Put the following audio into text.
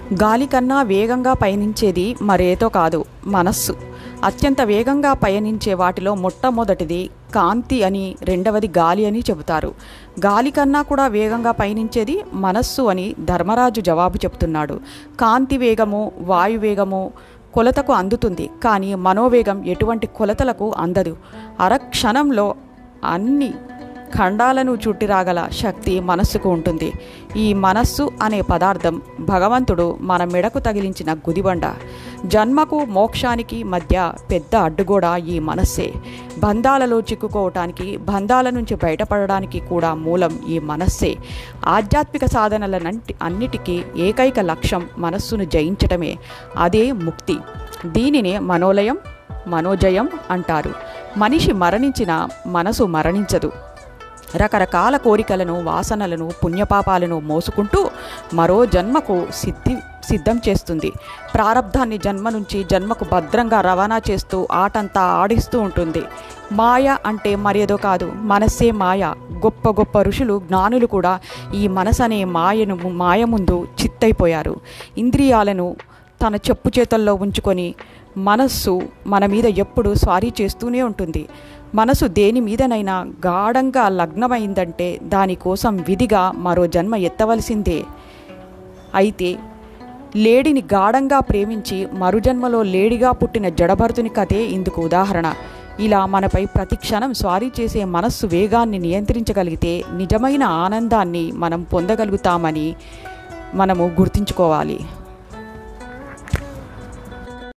గాలి కన్నా వేగంగా పయనించేది మరేదో కాదు మనస్సు అత్యంత వేగంగా పయనించే వాటిలో మొట్టమొదటిది కాంతి అని రెండవది గాలి అని చెబుతారు గాలి కన్నా కూడా వేగంగా పయనించేది మనస్సు అని ధర్మరాజు జవాబు చెబుతున్నాడు కాంతి వేగము వాయువేగము కొలతకు అందుతుంది కానీ మనోవేగం ఎటువంటి కొలతలకు అందదు అరక్షణంలో అన్ని ఖండాలను చుట్టిరాగల శక్తి మనస్సుకు ఉంటుంది ఈ మనస్సు అనే పదార్థం భగవంతుడు మన మెడకు తగిలించిన గుదిబండ జన్మకు మోక్షానికి మధ్య పెద్ద అడ్డుగోడ ఈ మనస్సే బంధాలలో చిక్కుకోవటానికి బంధాల నుంచి బయటపడడానికి కూడా మూలం ఈ మనస్సే ఆధ్యాత్మిక సాధనలనంటి అన్నిటికీ ఏకైక లక్ష్యం మనస్సును జయించటమే అదే ముక్తి దీనినే మనోలయం మనోజయం అంటారు మనిషి మరణించిన మనసు మరణించదు రకరకాల కోరికలను వాసనలను పుణ్యపాపాలను మోసుకుంటూ మరో జన్మకు సిద్ధి సిద్ధం చేస్తుంది ప్రారంధాన్ని జన్మ నుంచి జన్మకు భద్రంగా రవాణా చేస్తూ ఆటంతా ఆడిస్తూ ఉంటుంది మాయ అంటే మరేదో కాదు మనస్సే మాయ గొప్ప గొప్ప ఋషులు జ్ఞానులు కూడా ఈ మనసు అనే మాయను మాయ ముందు చిత్తైపోయారు ఇంద్రియాలను తన చెప్పు చేతల్లో ఉంచుకొని మనస్సు మన మీద ఎప్పుడు స్వారీ చేస్తూనే ఉంటుంది మనసు దేని మీదనైనా గాఢంగా లగ్నమైందంటే దానికోసం విధిగా మరో జన్మ ఎత్తవలసిందే అయితే లేడిని గాఢంగా ప్రేమించి మరుజన్మలో లేడిగా పుట్టిన జడభరతుని కథే ఇందుకు ఉదాహరణ ఇలా మనపై ప్రతి క్షణం స్వారీ చేసే మనస్సు వేగాన్ని నియంత్రించగలిగితే నిజమైన ఆనందాన్ని మనం పొందగలుగుతామని మనము గుర్తుంచుకోవాలి